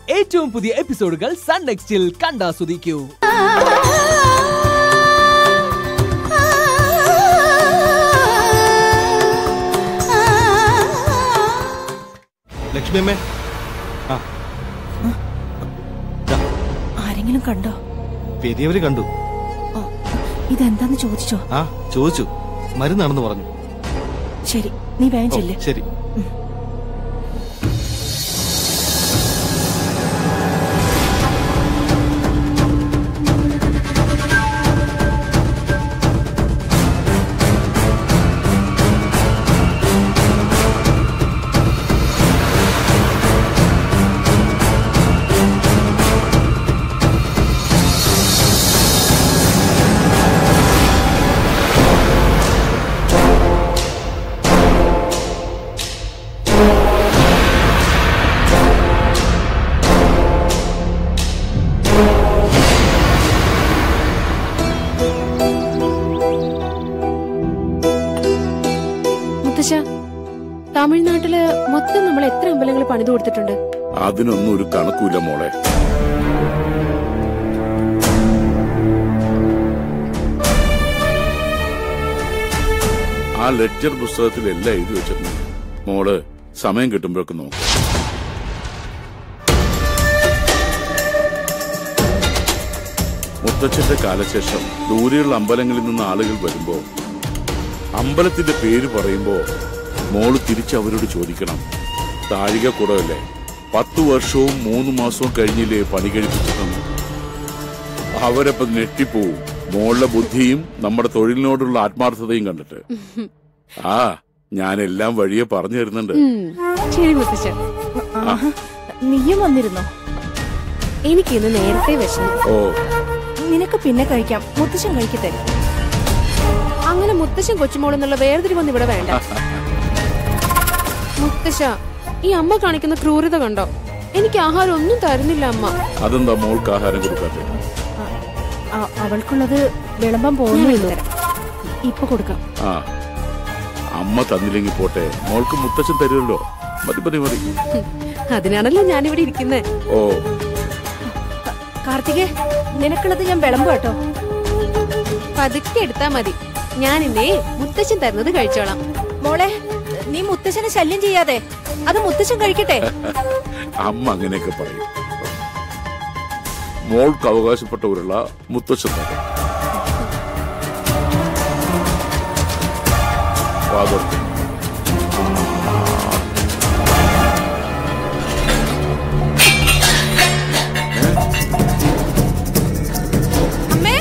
ഏറ്റവും പുതിയ എപ്പിസോഡുകൾ സൺ നെക്സ്റ്റിൽ കണ്ടാസ്വദിക്കൂ ലക്ഷ്മി അമ്മേ ആ ആരെങ്കിലും കണ്ടോ പെരിയവര് കണ്ടു ഓ, ഇതെന്താന്ന് ചോദിച്ചോ ആ ചോദിച്ചു മരുന്നാണെന്ന് പറഞ്ഞു ശരി നീ വേഗം ഓ, ചെല്ല് ശരി മുത്തശ്ശ തമിഴ്നാട്ടില് മൊത്തം നമ്മൾ എത്ര അമ്പലങ്ങൾ പണിതു കൊടുത്തിട്ടുണ്ട് അതിനൊന്നും ഒരു കണക്കൂല മോളെ ആ ലെക്ചർ പുസ്തകത്തിൽ എല്ലാം എഴുതി വെച്ചിട്ടുണ്ട് മോള് സമയം കിട്ടുമ്പോഴൊക്കെ നോക്കും മുത്തച്ഛന്റെ കാലശേഷം ദൂരെയുള്ള അമ്പലങ്ങളിൽ നിന്ന് ആളുകൾ വരുമ്പോ അമ്പലത്തിന്റെ പേര് പറയുമ്പോ മോള് തിരിച്ച് അവരോട് ചോദിക്കണം താഴിക കൂടമല്ലേ പത്തു വർഷവും മൂന്ന് മാസവും കഴിഞ്ഞില്ലേ പണി കഴിപ്പിച്ചിട്ടെന്ന് അവരപ്പം ഞെട്ടിപ്പോവും മോളുടെ ബുദ്ധിയും നമ്മുടെ തൊഴിലിനോടുള്ള ആത്മാർത്ഥതയും കണ്ടിട്ട് ആ ഞാനെല്ലാം വഴിയെ പറഞ്ഞു തരുന്നുണ്ട് ഉം, ശരി മുത്തശ്ശ നീയും വന്നിരുന്നോ എനിക്ക് ഇന്ന് നേരത്തെ വിഷമം ഓ നിനക്ക് പിന്നെ കഴിക്കാം മുത്തശ്ശൻ കഴിക്കട്ടെ അങ്ങനെ മുത്തശ്ശൻ കൊച്ചുമോളെന്നുള്ള വേർതിരിവൊന്നും ഇവിടെ വേണ്ട മുത്തശ്ശ ഈ അമ്മ കാണിക്കുന്ന ക്രൂരത കണ്ടോ എനിക്ക് ആഹാരം ഒന്നും തരുന്നില്ല അമ്മ അതെന്താ മോൾക്ക് ആഹാരം കൊടുക്കാത്തത് അ- അവൾക്കുള്ളത് വിളമ്പാൻ പോകുന്നു ഇപ്പൊ കൊടുക്കാം ആ അമ്മ തന്നില്ലെങ്കിൽ പോട്ടെ മോൾക്ക് മുത്തച്ഛൻ തരുമല്ലോ മതി മതി മതി അതിനാണല്ലോ ഞാനിവിടെ ഇരിക്കുന്നത് ഓ കാർത്തികേ നിനക്കുള്ളത് ഞാൻ വിളമ്പ് കേട്ടോ പതുക്കെ എടുത്താ മതി ഞാൻ ഇന്നേ മുത്തശ്ശൻ തരുന്നത് കഴിച്ചോളാം മോളെ നീ മുത്തശ്ശനെ ശല്യം ചെയ്യാതെ അത് മുത്തശ്ശൻ കഴിക്കട്ടെ അമ്മ അങ്ങനെയൊക്കെ പറയും മോൾക്ക് അവകാശപ്പെട്ടവരുള്ള മുത്തച്ഛൻ തരും ഫാദർ അമ്മേ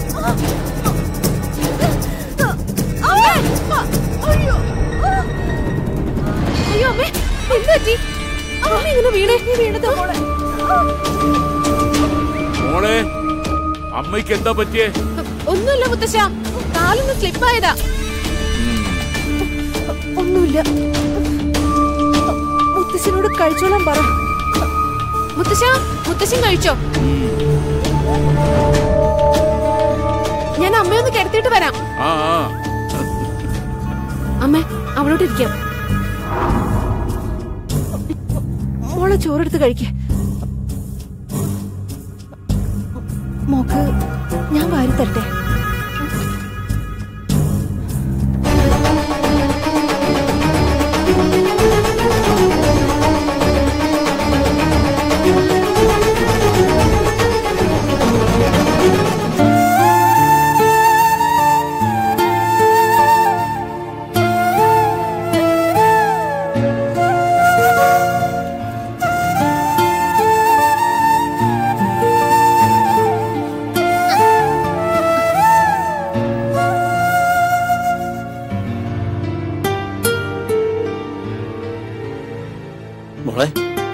അയ്യോ അമ്മേ എന്ത് പറ്റി അമ്മ ഇങ്ങനെ വീണേ നീ വീണത് മോളെ മോളെ അമ്മയ്ക്ക് എന്താ പറ്റിയേ ഒന്നുമില്ല മുത്തശ്ശ കാലൊന്ന് സ്ലിപ്പായതാ ഒന്നുമില്ല മുത്തശ്ശനോട് കഴിച്ചോളാൻ പറ മുത്തശ്ശ മുത്തശ്ശൻ കഴിച്ചോ ഞാൻ അമ്മയൊന്ന് കിടത്തിയിട്ട് വരാം ആ ആ അമ്മ അവളോട് ഇരിക്കാം മോളെ ചോറെടുത്ത് കഴിക്കേ മോക്ക് ഞാൻ വാരി തരട്ടെ മോളെ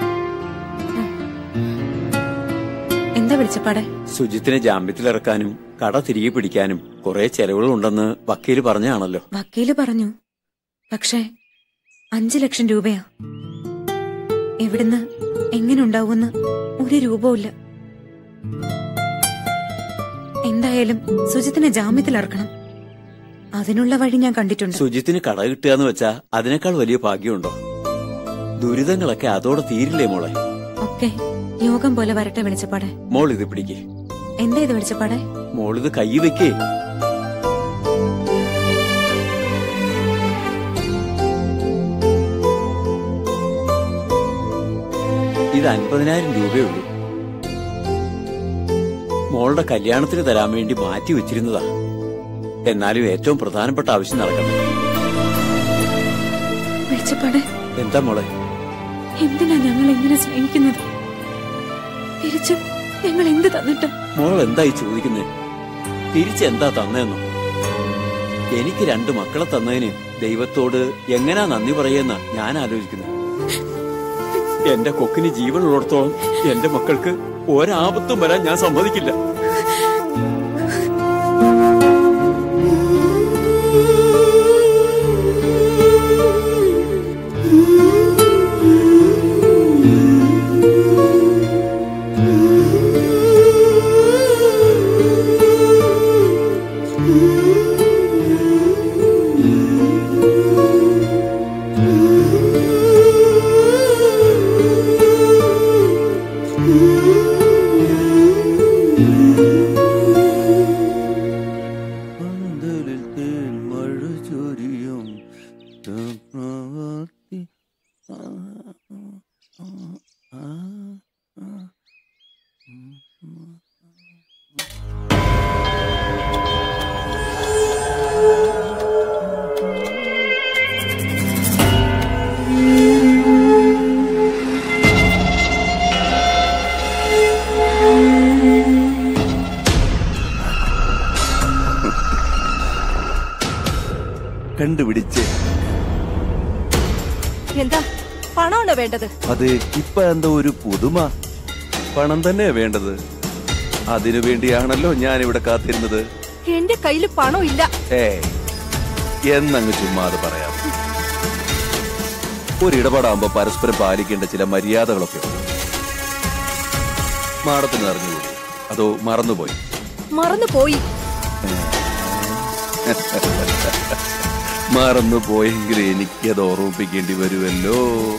എന്താ വിളിച്ചപ്പാടെ സുജിത്തിനെ ജാമ്യത്തിലിറക്കാനും കട തിരികെ പിടിക്കാനും കുറെ ചെലവുകളുണ്ടെന്ന് വക്കീല് പറഞ്ഞാണല്ലോ വക്കീല് പറഞ്ഞു പക്ഷേ അഞ്ചു ലക്ഷം രൂപയാ എവിടുന്ന് എങ്ങനെ ഉണ്ടാവുമെന്ന് ഒരു രൂപവുമില്ല എന്തായാലും സുജിത്തിനെ ജാമ്യത്തിലിറക്കണം അതിനുള്ള വഴി ഞാൻ കണ്ടിട്ടുണ്ട് സുജിത്തിന് കട കിട്ടുക എന്ന് വെച്ചാ അതിനേക്കാൾ വലിയ ഭാഗ്യമുണ്ടോ ദുരിതങ്ങളൊക്കെ അതോടെ തീരില്ലേ മോളെ ഒക്കെ യോഗം പോലെ വരട്ടെ വെളിച്ചപ്പാടെ മോൾ ഇത് പിടിക്കേ എന്താ ഇത് വെളിച്ചപ്പാടെ മോളിത് കൈ വെക്കേ ഇത് അൻപതിനായിരം രൂപയേ ഉള്ളൂ മോളുടെ കല്യാണത്തിന് തരാൻ വേണ്ടി മാറ്റി വെച്ചിരുന്നതാ എന്നാലും ഏറ്റവും പ്രധാനപ്പെട്ട ആവശ്യം നടക്കട്ടെ വെളിച്ചപ്പാടെ എന്താ മോളെ എന്തിനാ ഞങ്ങൾ ഇങ്ങനെ സ്നേഹിക്കുന്നത് തിരിച്ചു ഞങ്ങൾ എന്ത് തന്നിട്ട് മോൾ എന്തായി ചോദിക്കുന്നേ തിരിച്ചെന്താ തന്നേന്നോ എനിക്ക് രണ്ട് മക്കളെ തന്നതിന് ദൈവത്തോട് എങ്ങനാ നന്ദി പറയുന്ന ഞാൻ ആലോചിക്കുന്നത് എന്റെ കൊക്കിന് ജീവനുള്ളിടത്തോളം എന്റെ മക്കൾക്ക് ഒരാപത്തും വരാൻ ഞാൻ സമ്മതിക്കില്ല കണ്ടുപിടിച്ച് എന്താ പണമാണോ വേണ്ടത് അത് ഇപ്പൊ എന്തോ ഒരു പുതുമ പണം തന്നെ വേണ്ടത് അതിനു വേണ്ടിയാണല്ലോ ഞാൻ ഇവിടെ കാത്തിരുന്നത് എന്റെ കയ്യിൽ പണം ഇല്ല ഏ എന്നങ്ങ് ചുമ്മാതെ പറയാം ഒരിടപാടാകുമ്പോ പരസ്പരം പാലിക്കേണ്ട ചില മര്യാദകളൊക്കെ ഉണ്ട് മാടത്തിന് അറിഞ്ഞുകൂടി അതോ മറന്നുപോയി മറന്നു പോയി മറന്നുപോയെങ്കിൽ എനിക്കത് ഓർമ്മിപ്പിക്കേണ്ടി വരുമല്ലോ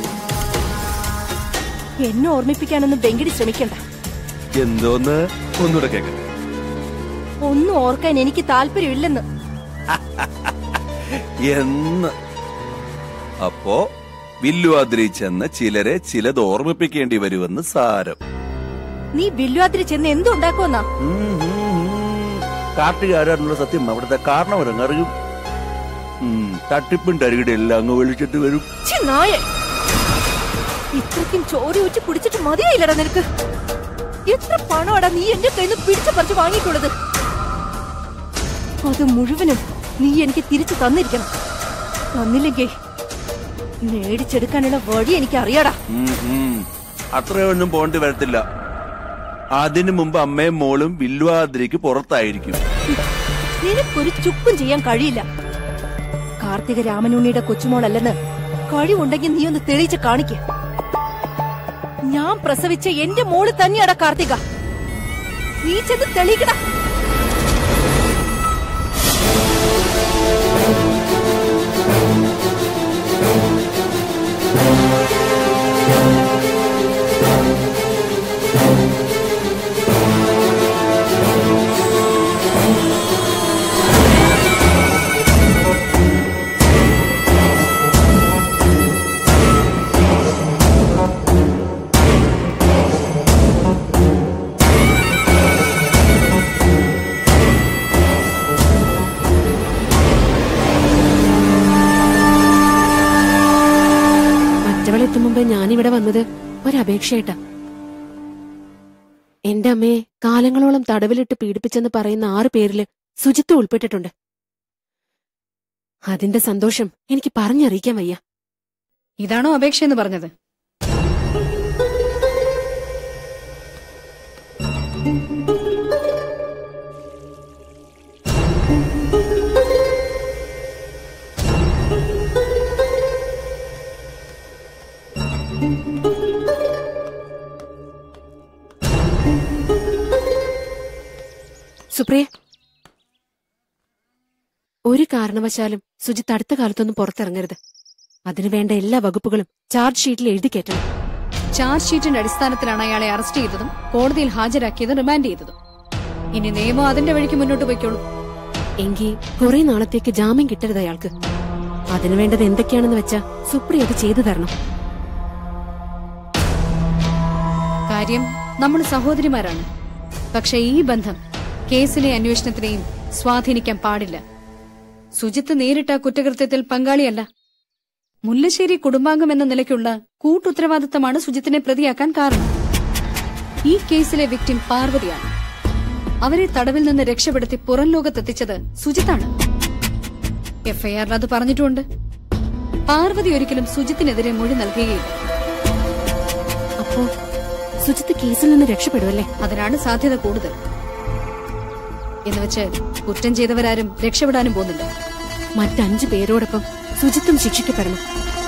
എന്നെ ഓർമ്മിപ്പിക്കാനൊന്നും വെങ്കിടി ശ്രമിക്കണ്ട എന്തോന്ന് ഒന്നുകൂടെ കേൾക്കാം ഒന്നും ഓർക്കാൻ എനിക്ക് താല്പര്യമില്ലെന്ന് എന്ന് അപ്പോ വില്ലുവാദ്രി ചെന്ന് ചിലരെ ചിലത് ഓർമ്മിപ്പിക്കേണ്ടി വരുമെന്ന് സാരം നീ വില്ലുവാതിരി ചെന്ന് എന്തുണ്ടാക്കുമെന്നാ കാട്ടുകാരാനുള്ള സത്യം അവിടുത്തെ കാരണവരങ്ങ് അറിയും ഉം, തട്ടിപ്പും തരികിടെ എല്ലാം അങ്ങ് വിളിച്ചിട്ട് വരും ഛി, നായെ ഇത്രയ്ക്കും ചോര ഊറ്റി കുടിച്ചിട്ട് മതിയായില്ലടാ നിനക്ക് എത്ര പണമാടാ നീ എന്റെ കയ്യിൽ നിന്ന് പിടിച്ചു പറിച്ച് വാങ്ങിയിട്ടുള്ളത് അത് മുഴുവനും നീ എനിക്ക് തിരിച്ചു തന്നിരിക്കണം തന്നില്ലെങ്കിൽ മേടിച്ചെടുക്കാനുള്ള വഴി എനിക്ക് അറിയാടാ ഉം, ഉം. അത്രയൊന്നും പോണ്ടി വരത്തില്ല അതിനു മുമ്പ് അമ്മയും മോളും വില്ലുവാദ്രിക്ക് പുറത്തായിരിക്കും നിനക്കൊരു ചുക്കും ചെയ്യാൻ കഴിയില്ല കാർത്തിക രാമനുണ്ണിയുടെ കൊച്ചുമോളല്ലെന്ന് കഴിവുണ്ടെങ്കിൽ നീ ഒന്ന് തെളിയിച്ച് കാണിക്ക ഞാൻ പ്രസവിച്ച എന്റെ മോള് തന്നെയാടാ കാർത്തിക നീ ചെന്ന് തെളിയിക്കടാ മറ്റവളെത്തും മുമ്പ് ഞാനിവിടെ വന്നത് ഒരപേക്ഷയായിട്ടാ എന്റെ അമ്മയെ കാലങ്ങളോളം തടവിലിട്ട് പീഡിപ്പിച്ചെന്ന് പറയുന്ന ആറ് പേരില് ശുചിത്വം ഉൾപ്പെട്ടിട്ടുണ്ട് അതിന്റെ സന്തോഷം എനിക്ക് പറഞ്ഞറിയിക്കാൻ വയ്യ ഇതാണോ അപേക്ഷ എന്ന് പറഞ്ഞത് സുപ്രിയ ഒരു കാരണവശാലും സുജിത്ത് അടുത്ത കാലത്തൊന്നും പുറത്തിറങ്ങരുത് അതിനു വേണ്ട എല്ലാ വകുപ്പുകളും ചാർജ് ഷീറ്റിൽ എഴുതി കയറ്റണം ചാർജ് ഷീറ്റിന്റെ അടിസ്ഥാനത്തിലാണ് അയാളെ അറസ്റ്റ് ചെയ്തതും കോടതിയിൽ ഹാജരാക്കിയതും റിമാൻഡ് ചെയ്തതും ഇനി നിയമം അതിന്റെ വഴിക്ക് മുന്നോട്ട് പോയിക്കോളൂ എങ്കിൽ കുറെ നാളത്തേക്ക് ജാമ്യം കിട്ടരുത് അയാൾക്ക് അതിനു വേണ്ടത് എന്തൊക്കെയാണെന്ന് വെച്ചാ സുപ്രി അത് ചെയ്തു തരണം കാര്യം നമ്മൾ സഹോദരിമാരാണ് പക്ഷെ ഈ ബന്ധം കേസിലെ അന്വേഷണത്തിനെയും സ്വാധീനിക്കാൻ പാടില്ല സുജിത്ത് നേരിട്ട കുറ്റകൃത്യത്തിൽ പങ്കാളിയല്ല മുല്ലശ്ശേരി കുടുംബാംഗം എന്ന നിലയ്ക്കുള്ള കൂട്ടുത്തരവാദിത്തമാണ് സുജിത്തിനെ പ്രതിയാക്കാൻ കാരണം ഈ കേസിലെ വിക്ടിം പാർവതിയാണ് അവരെ തടവിൽ നിന്ന് രക്ഷപ്പെടുത്തി പുറം ലോകത്തെത്തിച്ചത് സുജിത്താണ് എഫ്ഐആറിൽ അത് പറഞ്ഞിട്ടുമുണ്ട് പാർവതി ഒരിക്കലും സുജിത്തിനെതിരെ മൊഴി നൽകുകയില്ല അപ്പോ സുജിത്ത് കേസിൽ നിന്ന് രക്ഷപ്പെടുമല്ലേ അതിനാണ് സാധ്യത കൂടുതൽ എന്നുവെച്ച് കുറ്റം ചെയ്തവരാരും രക്ഷപ്പെടാനും പോകുന്നില്ല മറ്റഞ്ചു പേരോടൊപ്പം സുജിത്തും ശിക്ഷിക്കപ്പെടണം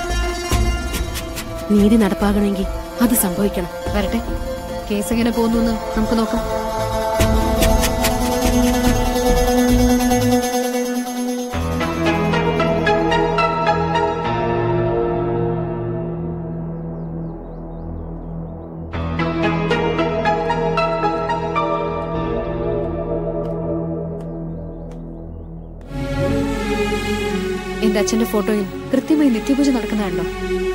നീതി നടപ്പാകണമെങ്കിൽ അത് സംഭവിക്കണം വരട്ടെ കേസ് എങ്ങനെ പോകുന്നു എന്ന് നമുക്ക് നോക്കാം എന്റെ അച്ഛന്റെ ഫോട്ടോയിൽ കൃത്യമായി നിത്യപൂജ നടക്കുന്നതാണല്ലോ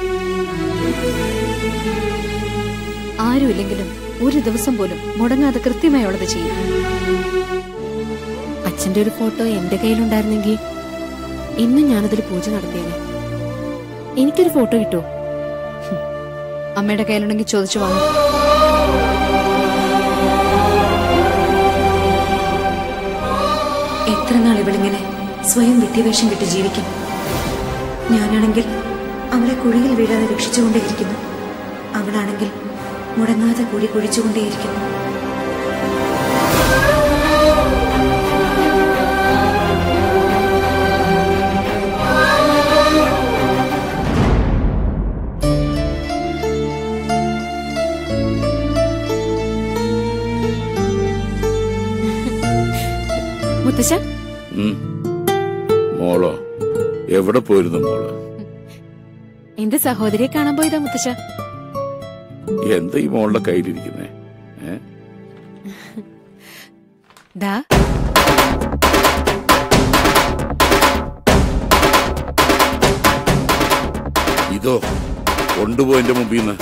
ആരുമില്ലെങ്കിലും ഒരു ദിവസം പോലും മുടങ്ങാതെ കൃത്യമായി അവളത് ചെയ്യും അച്ഛന്റെ ഒരു ഫോട്ടോ എന്റെ കയ്യിലുണ്ടായിരുന്നെങ്കിൽ ഇന്നും ഞാനതിൽ പൂജ നടത്തിയേനെ എനിക്കൊരു ഫോട്ടോ കിട്ടുമോ അമ്മയുടെ കയ്യിലുണ്ടെങ്കിൽ ചോദിച്ചു വാങ്ങും എത്ര നാൾ ഇവളിങ്ങനെ സ്വയം വിദ്യാവേഷം കിട്ടി ജീവിക്കും ഞാനാണെങ്കിൽ അവളെ കുഴിയിൽ വീഴാതെ രക്ഷിച്ചുകൊണ്ടേയിരിക്കുന്നു അവളാണെങ്കിൽ മുടങ്ങാതെ കുഴി കുഴിച്ചുകൊണ്ടേയിരിക്കുന്നു മുത്തശ്ശ ഉം. മോളോ എവിടെ പോയിരുന്നു മോള് എന്റെ സഹോദരിയെ കാണാൻ പോയതാ മുത്തശ്ശ എന്താ ഈ മോളുടെ കയ്യിലിരിക്കുന്നേ ഏ ദാ ഇതോ കൊണ്ടുപോ എന്റെ മുമ്പിൽ നിന്ന്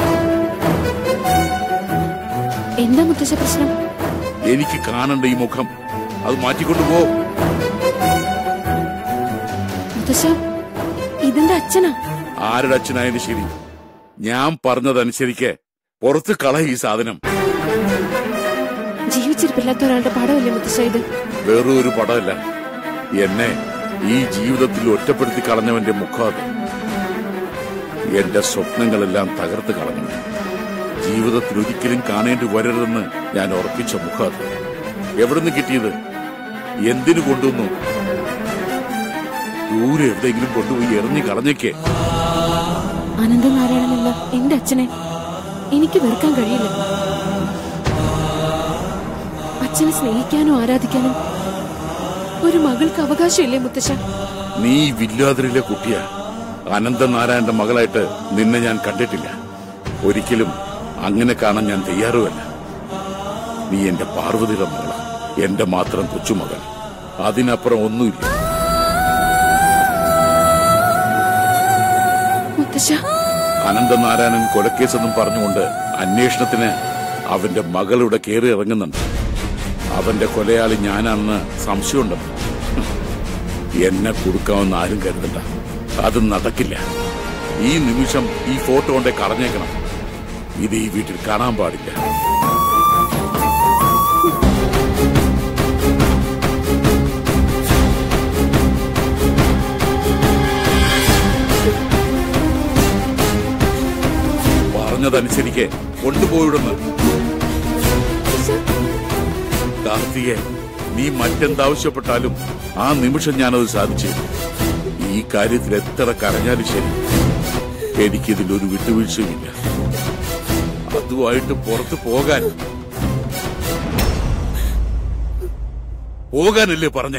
എന്താ മുത്തശ്ശ പ്രശ്നം എനിക്ക് കാണണ്ട ഈ മുഖം അത് മാറ്റിക്കൊണ്ടു പോ മുത്തശ്ശ ഇതിന്റെ അച്ഛനാ ആരുടെ അച്ഛനായാലും ശരി ഞാൻ പറഞ്ഞതനുസരിക്ക് പുറത്ത് കള ഈ സാധനം ജീവിച്ചിരിപ്പില്ലാത്ത ഒരാളുടെ പടമല്ലേ മുത്തശ്ശ ഇത് വേറൊരു ഒരു പടമല്ല എന്നെ ഈ ജീവിതത്തിൽ ഒറ്റപ്പെടുത്തി കളഞ്ഞവന്റെ മുഖം അത് എന്റെ സ്വപ്നങ്ങളെല്ലാം തകർത്ത് കളഞ്ഞു ജീവിതത്തിൽ ഒരിക്കലും കാണേണ്ടി വരരുതെന്ന് ഞാൻ ഉറപ്പിച്ച മുഖം അത് എവിടുന്ന് കിട്ടിയത് എന്തിനു കൊണ്ടുവന്നു ദൂരെ എവിടെയെങ്കിലും കൊണ്ടുപോയി എറിഞ്ഞു കളഞ്ഞേക്കേ അനന്തനാരായണനല്ല എന്റെ അച്ഛനെ എനിക്ക് വെറുക്കാൻ കഴിയില്ല അച്ഛനെ സ്നേഹിക്കാനും ആരാധിക്കാനും ഒരു മകൾക്ക് അവകാശമില്ലേ മുത്തശ്ശ നീ വില്ലാതിരിലെ കുട്ടിയാ അനന്തനാരായണന്റെ മകളായിട്ട് നിന്നെ ഞാൻ കണ്ടിട്ടില്ല ഒരിക്കലും അങ്ങനെ കാണാൻ ഞാൻ തയ്യാറുമല്ല നീ എന്റെ പാർവതിയുടെ മകള എന്റെ മാത്രം കൊച്ചുമകൾ അതിനപ്പുറം ഒന്നുമില്ല മുത്തശ്ശ അനന്തനാരായണൻ കൊലക്കേസെന്നും പറഞ്ഞുകൊണ്ട് അന്വേഷണത്തിന് അവന്റെ മകളുടെ കയറി ഇറങ്ങുന്നുണ്ട് അവന്റെ കൊലയാളി ഞാനാണെന്ന് സംശയമുണ്ടെന്ന് എന്നെ കൊടുക്കാമെന്ന് ആരും കരുതണ്ട അത് നടക്കില്ല ഈ നിമിഷം ഈ ഫോട്ടോ കൊണ്ടേ കളഞ്ഞേക്കണം ഇത് ഈ വീട്ടിൽ കാണാൻ പാടില്ല പറഞ്ഞതനുസരിക്ക് കൊണ്ടുപോയിടുന്നു കാർത്തികെ നീ മറ്റെന്താവശ്യപ്പെട്ടാലും ആ നിമിഷം ഞാനത് സാധിച്ചു ഈ കാര്യത്തിൽ എത്ര കരഞ്ഞാലും ശരി എനിക്കിതിലൊരു വിട്ടുവീഴ്ചയുമില്ല അതുമായിട്ട് പുറത്തു പോകാൻ പോകാനല്ലേ പറഞ്ഞേ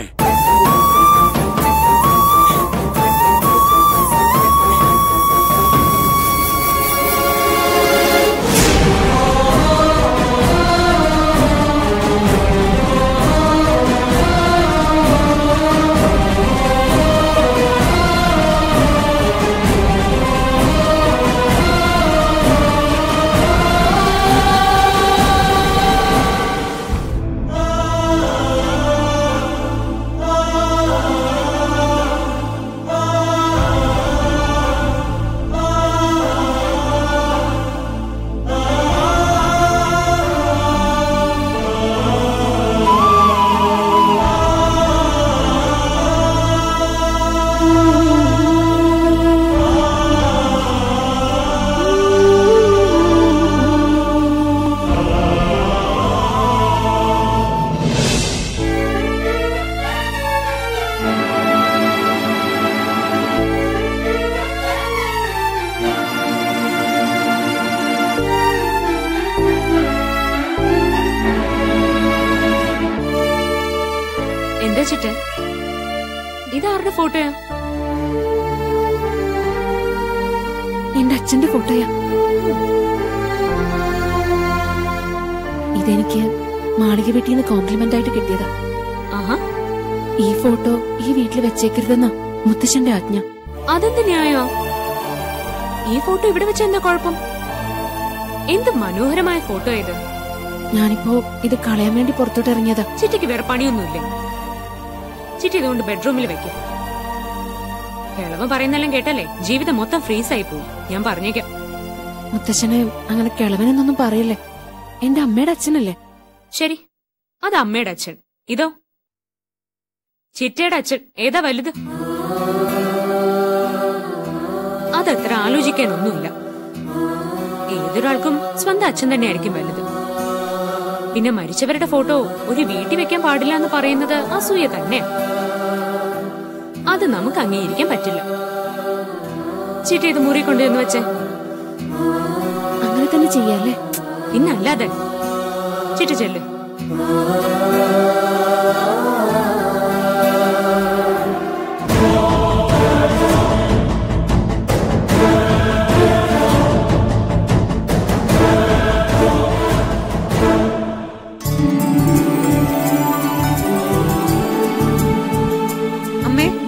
എന്താ ചിറ്റ ഇതാരുടെ ഫോട്ടോയാ എന്റെ അച്ഛന്റെ ഫോട്ടോയാ ഇതെനിക്ക് മാളിക വീട്ടിൽ നിന്ന് കോംപ്ലിമെന്റ് ആയിട്ട് കിട്ടിയതാ ആഹാ ഈ ഫോട്ടോ ഈ വീട്ടിൽ വെച്ചേക്കരുതെന്നാ മുത്തശ്ശന്റെ ആജ്ഞ അതെന്ത് ന്യായോ ഈ ഫോട്ടോ ഇവിടെ വെച്ച എന്താ കുഴപ്പം എന്ത് മനോഹരമായ ഫോട്ടോ ഇത് ഞാനിപ്പോ ഇത് കളയാൻ വേണ്ടി പുറത്തോട്ട് ഇറങ്ങിയതാ ചിറ്റയ്ക്ക് വേറെ പണിയൊന്നുമില്ലേ ചിറ്റ ഇതുകൊണ്ട് ബെഡ്റൂമിൽ വെക്കും കിളവ് പറയുന്നെല്ലാം കേട്ടല്ലേ ജീവിതം മൊത്തം ഫ്രീസ് ആയി പോവും ഞാൻ പറഞ്ഞേക്കാം മുത്തശ്ശനെ അങ്ങനെ കിളവനെന്നൊന്നും പറയില്ലേ എന്റെ അമ്മയുടെ അച്ഛനല്ലേ ശരി അത് അമ്മയുടെ അച്ഛൻ ഇതോ ചിറ്റയുടെ അച്ഛൻ ഏതാ വലുത് അതത്ര ആലോചിക്കാനൊന്നുമില്ല ഏതൊരാൾക്കും സ്വന്തം അച്ഛൻ തന്നെയായിരിക്കും വലുത് പിന്നെ മരിച്ചവരുടെ ഫോട്ടോ ഒരു വീട്ടിൽ വെക്കാൻ പാടില്ല എന്ന് പറയുന്നത് അസൂയ തന്നെ അത് നമുക്ക് അംഗീകരിക്കാൻ പറ്റില്ല ചിറ്റ ഇത് മുറി കൊണ്ടുവന്ന് വെച്ചേ അങ്ങനെ തന്നെ ചെയ്യാല്ലേ പിന്നല്ലാതെ ചിറ്റ ചെല്ല് അമ്മേ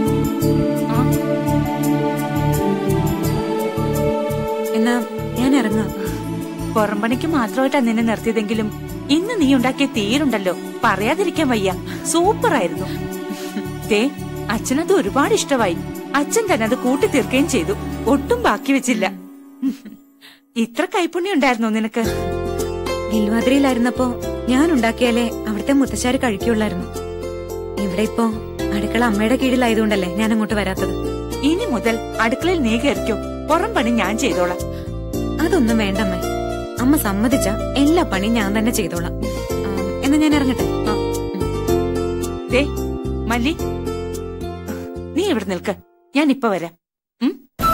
എന്നാ ഞാൻ ഇറങ്ങാം പുറംപണിക്ക് മാത്രമായിട്ടാ നിന്നെ നിർത്തിയതെങ്കിലും ഇന്ന് നീ ഉണ്ടാക്കിയ തീരുണ്ടല്ലോ പറയാതിരിക്കാൻ വയ്യ സൂപ്പറായിരുന്നു ദേ അച്ഛനത് ഒരുപാട് ഇഷ്ടമായി അച്ഛൻ തന്നെ അത് കൂട്ടി തീർക്കുകയും ചെയ്തു ഒട്ടും ബാക്കി വെച്ചില്ല ഇത്ര കൈപ്പുണ്യം ഉണ്ടായിരുന്നോ നിനക്ക് ഗിൽവാദ്രിയിലായിരുന്നപ്പോ ഞാൻ ഉണ്ടാക്കിയാലേ അവിടുത്തെ മുത്തശ്ശാര് കഴിക്കുള്ളായിരുന്നു ഇവിടെ ഇപ്പോ അടുക്കള അമ്മയുടെ കീഴിലായതുകൊണ്ടല്ലേ ഞാൻ അങ്ങോട്ട് വരാത്തത് ഇനി മുതൽ അടുക്കളയിൽ നീ കയറിക്കോ പുറം പണി ഞാൻ ചെയ്തോളാം അതൊന്നും വേണ്ടമ്മേ അമ്മ സമ്മതിച്ച എല്ലാ പണിയും ഞാൻ തന്നെ ചെയ്തോളാം ആ, എന്നാ ഞാൻ ഇറങ്ങട്ടെ ദേ മല്ലി നീ ഇവിടെ നിൽക്ക് ഞാൻ ഇപ്പൊ വരാം ഉം?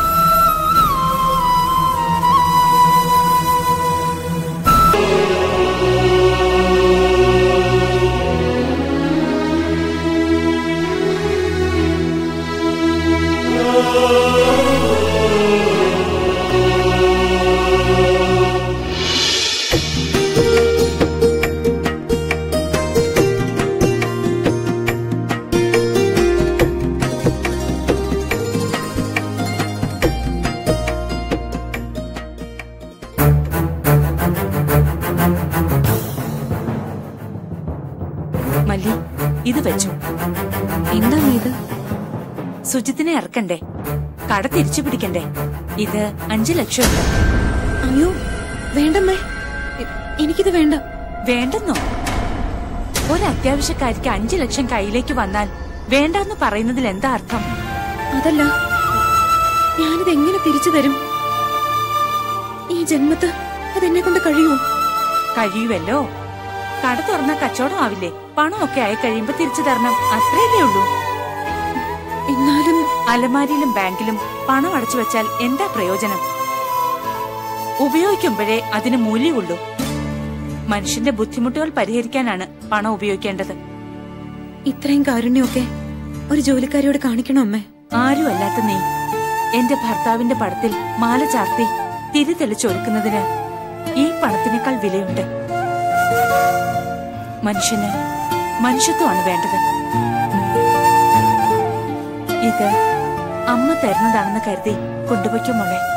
മല്ലി ഇത് വെച്ചു എന്താണ് ഇത് സുജിത്തിനെ ഇറക്കണ്ടേ കട തിരിച്ചു പിടിക്കണ്ടേ ഇത് അഞ്ചു ലക്ഷം ഉണ്ട് അയ്യോ വേണ്ടമ്മേ എ- എനിക്കിത് വേണ്ട വേണ്ടെന്നോ ഒരു അത്യാവശ്യക്കാരിക്ക് അഞ്ചു ലക്ഷം കയ്യിലേക്ക് വന്നാൽ വേണ്ടെന്ന് പറയുന്നതിൽ എന്താ അർത്ഥം അതല്ല ഞാനിത് എങ്ങനെ തിരിച്ചു തരും ഈ ജന്മത്ത് അതെന്നെ കൊണ്ട് കഴിയുമോ കഴിയുമല്ലോ കട തുറന്ന കച്ചവടം ആവില്ലേ പണമൊക്കെ ആയി കഴിയുമ്പോ തിരിച്ചു തരണം അത്രയല്ലേ ഉള്ളൂ എന്നാലും അലമാരിയിലും ബാങ്കിലും പണം അടച്ചു വെച്ചാൽ എന്താ പ്രയോജനം ഉപയോഗിക്കുമ്പോഴേ അതിന് മൂല്യമുള്ളൂ മനുഷ്യന്റെ ബുദ്ധിമുട്ടുകൾ പരിഹരിക്കാനാണ് പണം ഉപയോഗിക്കേണ്ടത് ഇത്രയും കാരുണ്യമൊക്കെ ഒരു ജോലിക്കാരിയോട് കാണിക്കണോ അമ്മേ ആരും അല്ലാത്ത നീ എന്റെ ഭർത്താവിന്റെ പടത്തിൽ മാല ചാർത്തി തിരി തെളിച്ചൊരുക്കുന്നതിന് ഈ പണത്തിനേക്കാൾ വിലയുണ്ട് മനുഷ്യന് മനുഷ്യത്വമാണ് വേണ്ടത് ഇത് അമ്മ തരുന്നതാണെന്ന് കരുതി കൊണ്ടുപോയിക്കും മോളെ